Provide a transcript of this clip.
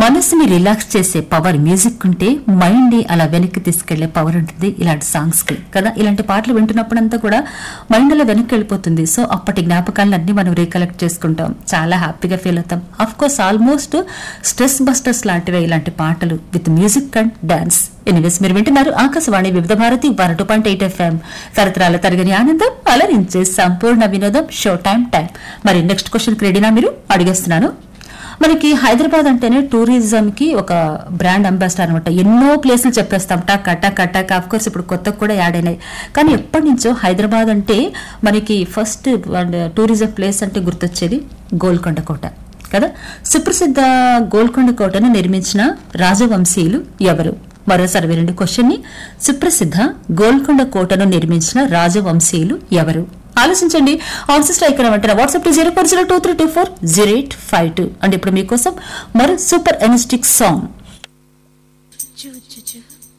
మనసుని రిలాక్స్ చేసే power music ఉంటే మైండ్ ని అలా వెనక్కి తీసుకెళ్లే పవర్ ఉంటుంది ఇలాంటి సాంగ్స్ కి కదా ఇలాంటి పాటలు వింటున్నప్పుడంతా కూడా మైండ్ అలా వెనక్కి వెళ్ళిపోతుంది సో అప్పటి జ్ఞాపకాలను అన్ని మనం రీకలెక్ట్ చేసుకుంటాం చాలా హ్యాపీగా ఫీల్ అవుతాం of course almost stress busters లాంటివే ఇలాంటి పాటలు with music and dance anyways మీరు వింటున్నారు Akashvani Vividh Bharati one two point eight FM తరతరాల తరగని ఆనందం అలరించే సంపూర్ణ వినోదం షో టైం టైం మరి నెక్స్ట్ క్వశ్చన్ రెడీనా మీరు అడిగేస్తున్నాను మనకి హైదరాబాద్ అంటేనే టూరిజం కి ఒక బ్రాండ్ అంబాసిడర్ అనమాట ఎన్నో ప్లేసులు చెప్పేస్తాం టక్ టక్ టక్ ఆఫ్ కోర్స్ ఇప్పుడు కొత్తగా కూడా యాడ్ అయినాయి కానీ ఎప్పటి నుంచో హైదరాబాద్ అంటే మనకి ఫస్ట్ టూరిజం ప్లేస్ అంటే గుర్తొచ్చేది గోల్కొండ కోట కదా సుప్రసిద్ధ గోల్కొండ కోటను నిర్మించిన రాజవంశీయులు ఎవరు మరోసారి వినండి క్వశ్చన్ ని సుప్రసిద్ధ గోల్కొండ కోటను నిర్మించిన రాజవంశీయులు ఎవరు ఆలోచించండి ఆన్సర్ స్ట్రైక్ అనమాట WhatsApp to zero four zero two three two four zero eight five two and ఇప్పుడు మీకోసం మరో super energetic song Choo choo choo.